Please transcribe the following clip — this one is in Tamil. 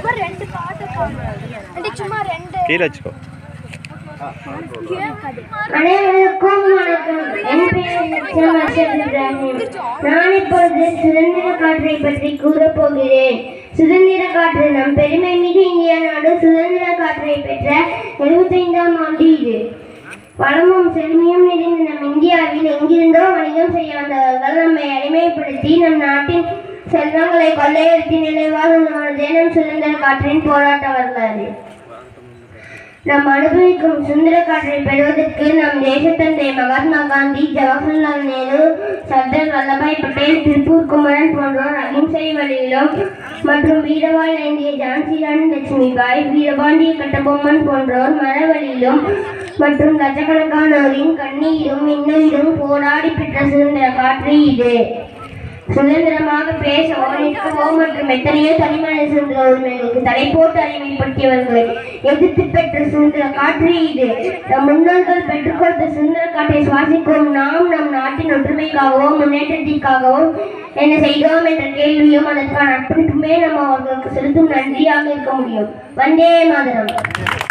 சும்மா ரெண்டு பாட்டு பாடு சும்மா ரெண்டு கீழே வச்சுக்கோ அனைவருக்கும் வணக்கம் என் பெயர் நிச்சயம் அர்ஷத் இப்ராஹிம் நான் இப்பொழுது சுதந்திர காற்றை பற்றி கூறப் போகிறேன் சுதந்திர காற்று நம் பெருமை மிகு இந்திய நாடு சுதந்திர காற்றை பெற்ற எழுபத்தைந்தாம் ஆண்டு இது வளமும் செழுமையும் நிறைந்த நம் இந்தியாவில் எங்கிருந்தோ வணிகம் செய்ய வந்தவர்கள் நம்மை அடிமைப்படுத்தி நம் நாட்டின் செல்வங்களை கொள்ளையடித்து நிலைவாக உள்ளது நம் சுதந்திர காற்றின் போராட்ட வரலாறு நாம் அனுபவிக்கும் சுதந்திர காற்றை பெறுவதற்கு நம் தேசத்தந்தை மகாத்மா காந்தி ஜவஹர்லால் நேரு சர்தார் வல்லபாய் பட்டேல் திருப்பூர் குமரன் போன்றோர் அகிம்சை வழியிலும் மற்றும் வீரவாள் ஏந்திய ஜான்சி ராணி லட்சுமிபாய் வீரபாண்டிய கட்டபொம்மன் போன்றோர் மரவழியிலும் மற்றும் லட்சக்கணக்கானோரின் கண்ணீரும் இன்னுயிரும் போராடி பெற்ற சுதந்திர காற்று இது சுதந்திரமாக பேசவோ நிற்கவோ மற்றும் எத்தனையோ தனிமனித சுதந்திர உரிமைகளுக்கு தடை போட்டு அடிமைப்படுத்தியவர்களை எதிர்த்து பெற்ற சுதந்திர காற்று இது நம் முன்னோர்கள் பெற்றுக் கொடுத்த சுதந்திர காற்றை சுவாசிக்கும் நாம் நம் நாட்டின் ஒற்றுமைக்காகவோ முன்னேற்றத்திற்காகவோ என்ன செய்தோம் என்ற கேள்வியும் அதற்கான அர்ப்பணிப்புமே நம்ம அவர்களுக்கு செலுத்தும் நன்றியாக இருக்க முடியும் வந்தே மாதரம்